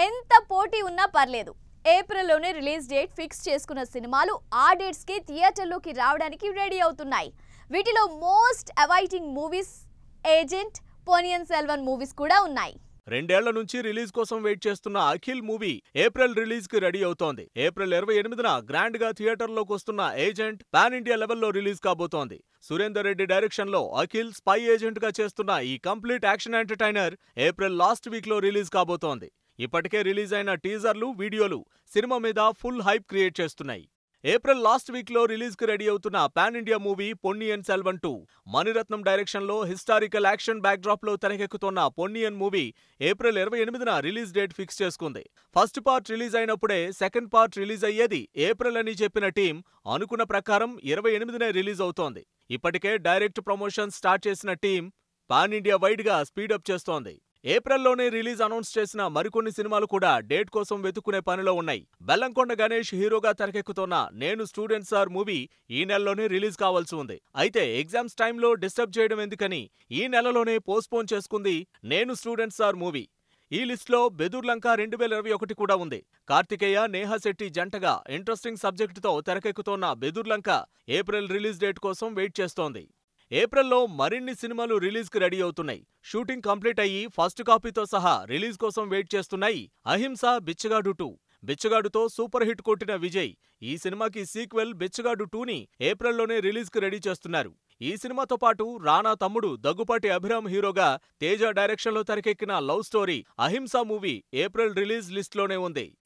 ఎంత పోటీ ఉన్నా పర్లేదు ఏప్రిల్లోనే రిలీజ్ డేట్ ఫిక్స్ చేసుకున్న సినిమాలు ఆ డేట్స్కి థియేటర్లోకి రావడానికి రెడీ అవుతున్నాయి వీటిలో most awaiting movies Agent Ponniyin Selvan movies కూడా ఉన్నాయి రెండేళ్ల నుంచి రిలీజ్ కోసం వెయిట్ చేస్తున్న అఖిల్ మూవీ ఏప్రిల్ రిలీజ్ కి రెడీ అవుతోంది ఏప్రిల్ ఇరవై ఎనిమిదిన గ్రాండ్ గా థియేటర్లోకి వస్తున్న ఏజెంట్ పాన్ ఇండియా లెవెల్లో రిలీజ్ కాబోతోంది సురేందర్ రెడ్డి డైరెక్షన్ లో అఖిల్ స్పై ఏజెంట్ గా చేస్తున్న ఈ complete action entertainer April last week లో రిలీజ్ కాబోతోంది ఇప్పటికే రిలీజ్ అయిన టీజర్లు వీడియోలు సినిమా మీద ఫుల్ హైప్ క్రియేట్ చేస్తున్నాయి ఏప్రిల్ లాస్ట్ వీక్ లో రిలీజ్ కి రెడీ అవుతున్న pan India movie Ponniyin Selvan two Maniratnam direction లో హిస్టారికల్ యాక్షన్ బ్యాక్డ్రాప్ లో తెరకెక్కుతున్న పొన్నియన్ మూవీ ఏప్రిల్ ఇరవై ఎనిమిదిన రిలీజ్ డేట్ ఫిక్స్ చేసుకుంది ఫస్ట్ పార్ట్ రిలీజ్ అయినప్పుడే సెకండ్ పార్ట్ రిలీజ్ అయ్యేది ఏప్రిల్ అని చెప్పిన టీం అనుకున్న ప్రకారం ఇరవై ఎనిమిదినే రిలీజ్ అవుతోంది ఇప్పటికే డైరెక్ట్ ప్రమోషన్ స్టార్ట్ చేసిన టీం పాన్ ఇండియా వైడ్ గా స్పీడప్ చేస్తోంది ఏప్రిల్లోనే రిలీజ్ అనౌన్స్ చేసిన మరికొన్ని సినిమాలు కూడా డేట్ కోసం వెతుక్కునే పనిలో ఉన్నాయి బెల్లంకొండ గణేష్ హీరోగా తెరకెక్కుతోన్న నేను స్టూడెంట్ సార్ మూవీ ఈ నెలలోనే రిలీజ్ కావాల్సి ఉంది అయితే ఎగ్జామ్స్ టైంలో డిస్టర్బ్ చేయడం ఎందుకని ఈ నెలలోనే పోస్ట్పోన్ చేసుకుంది నేను స్టూడెంట్ సార్ మూవీ ఈ లిస్ట్లో బెదుర్లంక రెండు వేల ఇరవై ఒకటి కూడా ఉంది కార్తికేయ నేహా శెట్టి జంటగా ఇంట్రెస్టింగ్ సబ్జెక్టుతో తెరకెక్కుతోన్న బెదుర్లంక ఏప్రిల్ రిలీజ్ డేట్ కోసం వెయిట్ చేస్తోంది ఏప్రిల్లో మరిన్ని సినిమాలు రిలీజ్ కి రెడీ అవుతున్నాయి షూటింగ్ కంప్లీట్ అయ్యి ఫస్ట్ కాపీతో సహా రిలీజ్ కోసం వెయిట్ చేస్తున్నాయి అహింస బిచ్చగాడు టూ బిచ్చగాడుతో సూపర్ హిట్ కొట్టిన విజయ్ ఈ సినిమాకి సీక్వెల్ బిచ్చగాడు టూని ఏప్రిల్లోనే రిలీజ్ కి రెడీ చేస్తున్నారు ఈ సినిమాతో పాటు రానా తమ్ముడు దగ్గుపాటి అభిరామ్ హీరోగా తేజ డైరెక్షన్లో తెరకెక్కిన love story Ahimsa movie April release లిస్ట్లోనే ఉంది